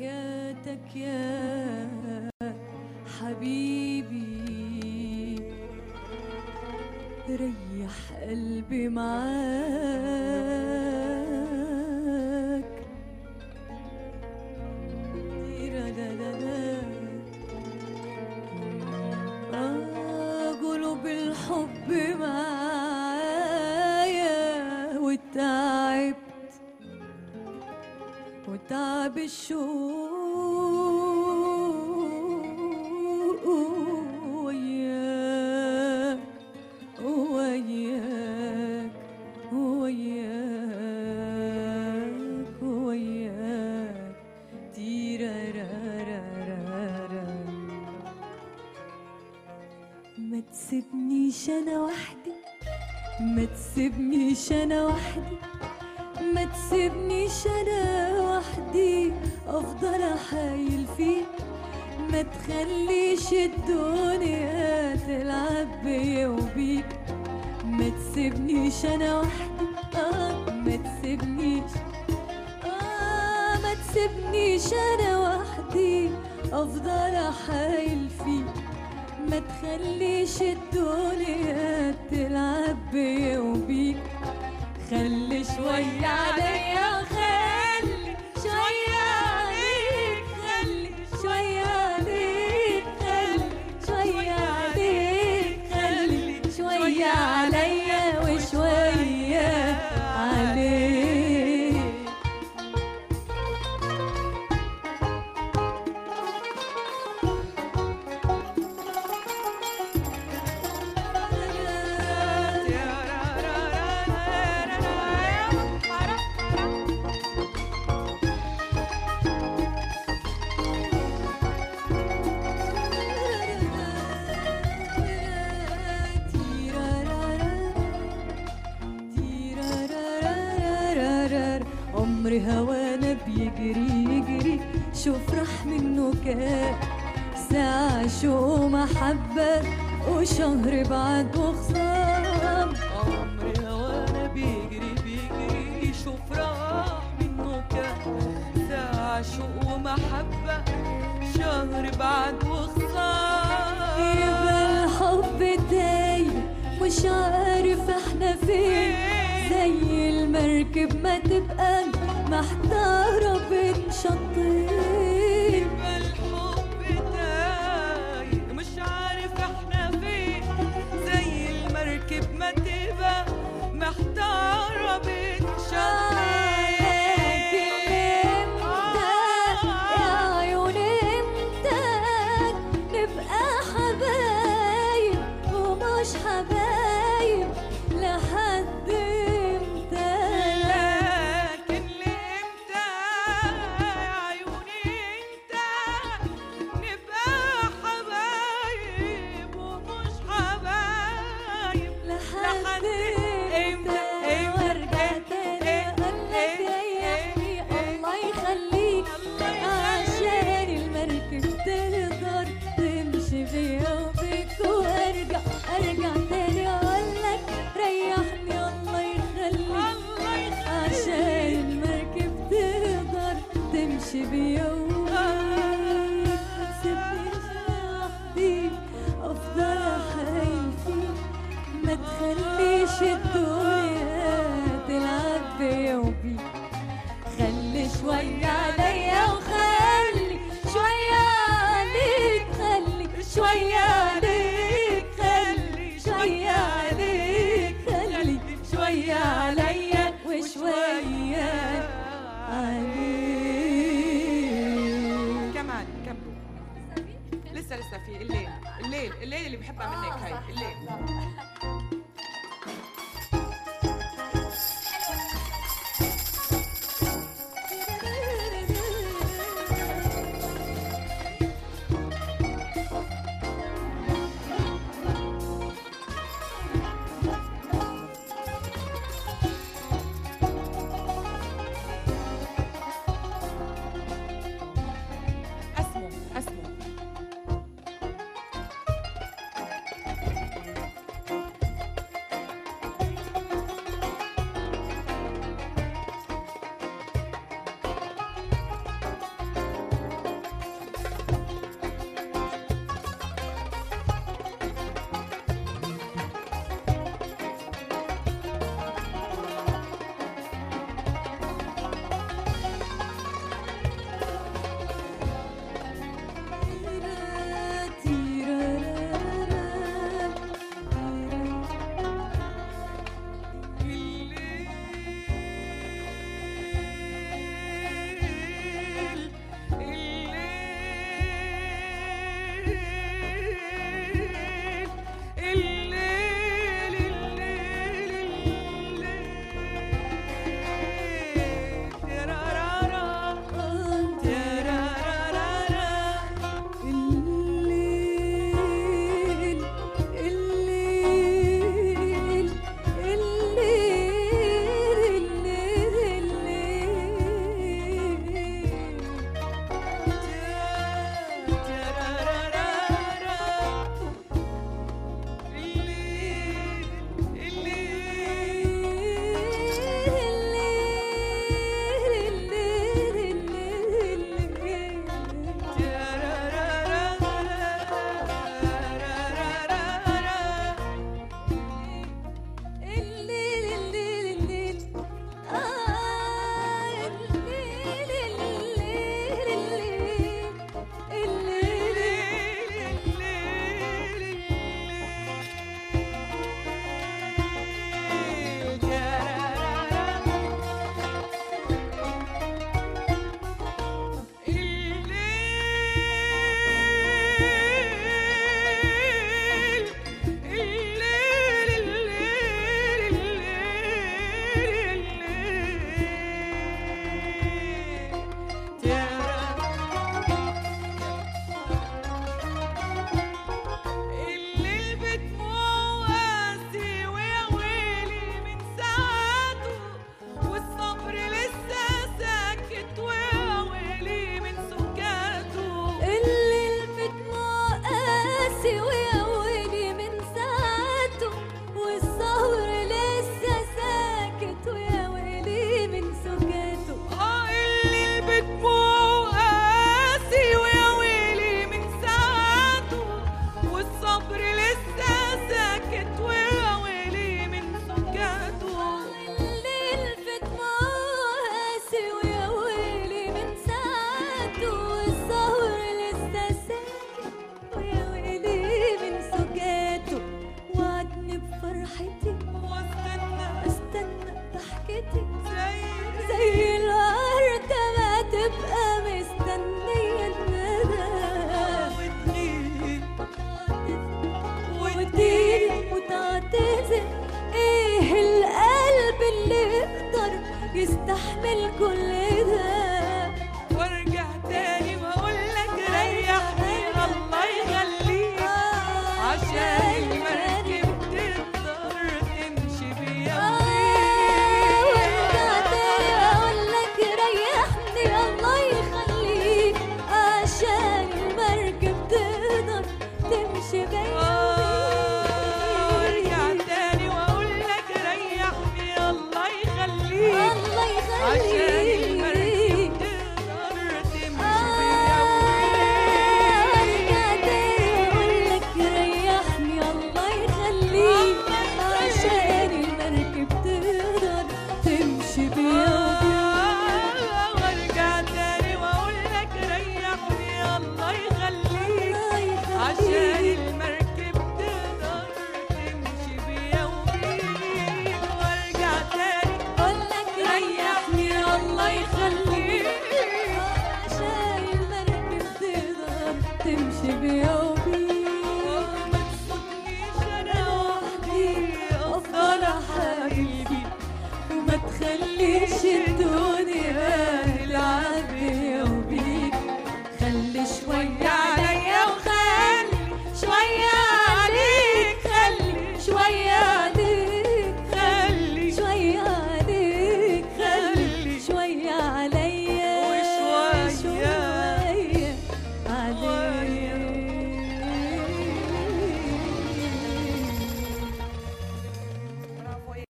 وحياتك يا حبيبي ريح قلبي معاك تيرادادادا. آه، قلوب الحب معايا وتعبت وتعب الشوق وياك وياك وياك وياك تيرارارارارا ما تسيبنيش انا وحدي ما تسيبنيش انا وحدي ما تسيبنيش انا وحدي افضل احايل فيك ما تخليش الدنيا تلعب بيا وبيك ما تسيبنيش انا وحدي آه ما تسيبنيش آه ما تسيبنيش انا وحدي افضل احايل فيك ما تخليش الدنيا تلعب بيا وبيك خلي شوية عليا خلي شوية عليك خلي شوية عليك خلي شوية عليك خلي شوية عليا وشوية عليك عمري هوانا بيجري يجري شوف راح منه كام ساعة شو محبة وشهر بعد وخصام عمري هوانا بيجري بيجري شوف راح منه كام ساعة شوق ومحبة شهر بعد وخصام يبقى الحب تايه مش عارف احنا فين زي المركب ما تبقى محتارة بين شطين يبقى الحب تايه مش عارف احنا فين زي المركب ما تبقى محتارة بين شطين يا عيون امتى نبقى حبايب ومش حبايب لحد امتى لكن لامتى يا عيوني انت نبقى حبايب ومش حبايب لحد امتى امتى وارجع تاني اقولك ريحني الله يخليك عشان المركب تقدر تمشي بيا وبيك وارجع ارجع تاني اقولك ريحني الله يخليك الله يخليك عشان المركب تقدر تمشي بيا وبيك سيبنيش لوحدي افضل احايل فيك ما تخليش الدنيا تلعب بيا وبيك خلي شوية عليا وخلي شوية عليك خلي شوية عليك خلي شوية عليك خلي شوية عليا وشوية عليك كمان كملوا لسه لسه في الليل الليل الليل اللي بحبها منك هاي الليل اسمه اسمه اعمل كل